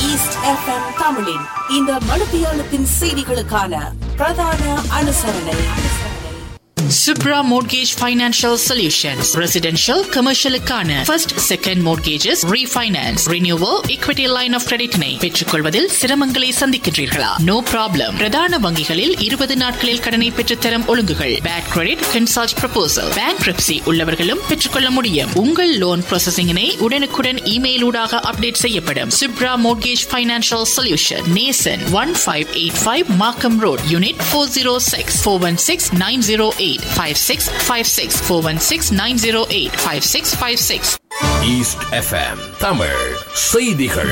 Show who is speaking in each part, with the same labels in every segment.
Speaker 1: East FM தமிழின் இந்த மணித்தியாலத்தின் செய்திகளுக்கான பிரதான அனுசரணை
Speaker 2: Subra Mortgage Financial Solutions. Residential, commercial-க்கான first, second mortgages, refinance, renewal, equity line of credit-னை பெற்றுக்கொள்வதில் சிரமங்களை சந்திக்கின்றீர்களா? No problem. பிரதான வங்கிகளில் 20 நாட்களில் கடனை பெற்றுத்தரும் ஒழுங்குகள். Bad credit, consult proposal. Bankruptcy உள்ளவர்களும் பெற்றுக்கொள்ள முடியும். உங்கள் லோன் ப்ராசஸிங்கினை உடனுக்குடன் இமெயில் ஊடாக அப்டேட் செய்யப்படும். Subra Mortgage Financial Solution. Nason 1585 Markham Road, Unit 406 416 908 5656 416 908 5656
Speaker 3: east FM Tamil செய்திகள்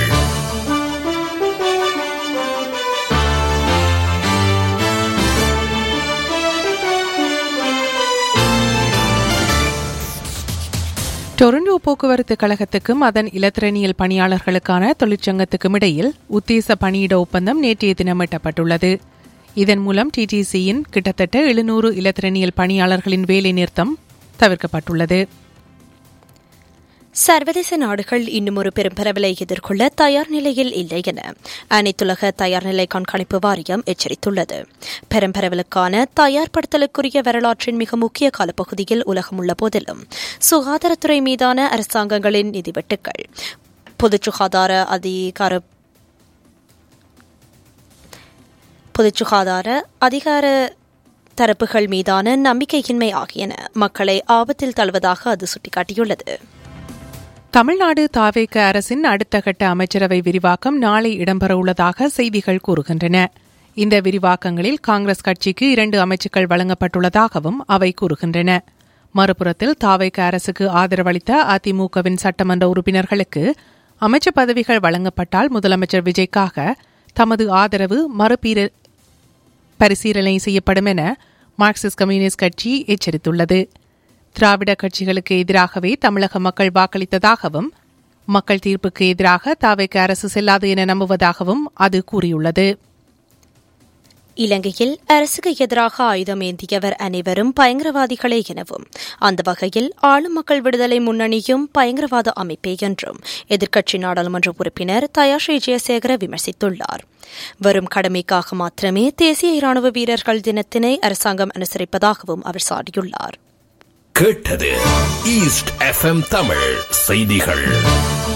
Speaker 4: டொரண்டோ போக்குவரத்து கழகத்துக்கும் அதன் இலத்திரனியல் பணியாளர்களுக்கான தொழிற்சங்கத்துக்கும் இடையில் உத்தேச பணியிட ஒப்பந்தம் நேற்றைய தினம் எட்டப்பட்டுள்ளது இதன் மூலம் டிடிசியின் கிட்டத்தட்ட எழுநூறு இலத்திரனியல் பணியாளர்களின் வேலை நிறுத்தம் தவிர்க்கப்பட்டுள்ளது
Speaker 5: சர்வதேச நாடுகள் இன்னும் ஒரு பெரும் பரவலை எதிர்கொள்ள தயார் நிலையில் இல்லை என அனைத்துலக தயார்நிலை கண்காணிப்பு வாரியம் எச்சரித்துள்ளது பெரும் பரவலுக்கான தயார்படுத்தலுக்குரிய வரலாற்றின் மிக முக்கிய காலப்பகுதியில் உலகம் உள்ள போதிலும் சுகாதாரத்துறை மீதான அரசாங்கங்களின் நிதி வெட்டுக்கள் பொது சுகாதார அதிகார பொது சுகாதார அதிகார தரப்புகள் மீதான நம்பிக்கையின்மை ஆகியன மக்களை ஆபத்தில் தள்ளுவதாக அது சுட்டிக்காட்டியுள்ளது
Speaker 4: தமிழ்நாடு தாவேக அரசின் அடுத்த கட்ட அமைச்சரவை விரிவாக்கம் நாளை இடம்பெறவுள்ளதாக செய்திகள் கூறுகின்றன இந்த விரிவாக்கங்களில் காங்கிரஸ் கட்சிக்கு இரண்டு அமைச்சுக்கள் வழங்கப்பட்டுள்ளதாகவும் அவை கூறுகின்றன மறுபுறத்தில் தாவேக அரசுக்கு ஆதரவளித்த அதிமுகவின் சட்டமன்ற உறுப்பினர்களுக்கு அமைச்சர் பதவிகள் வழங்கப்பட்டால் முதலமைச்சர் விஜய்க்காக தமது ஆதரவு மறுபீர பரிசீலனை செய்யப்படும் என மார்க்சிஸ்ட் கம்யூனிஸ்ட் கட்சி எச்சரித்துள்ளது திராவிட கட்சிகளுக்கு எதிராகவே தமிழக மக்கள் வாக்களித்ததாகவும் மக்கள் தீர்ப்புக்கு எதிராக தாவைக்கு அரசு செல்லாது என நம்புவதாகவும் அது கூறியுள்ளது
Speaker 5: இலங்கையில் அரசுக்கு எதிராக ஆயுதம் ஏந்தியவர் அனைவரும் பயங்கரவாதிகளே எனவும் அந்த வகையில் ஆளும் மக்கள் விடுதலை முன்னணியும் பயங்கரவாத அமைப்பே என்றும் எதிர்க்கட்சி நாடாளுமன்ற உறுப்பினர் தயாஸ்ரீ ஜெயசேகர விமர்சித்துள்ளார் வரும் கடமைக்காக மாத்திரமே தேசிய ராணுவ வீரர்கள் தினத்தினை அரசாங்கம் அனுசரிப்பதாகவும் அவர் சாடியுள்ளார்
Speaker 3: கேட்டது ஈஸ்ட் எஃப்எம் தமிழ் செய்திகள்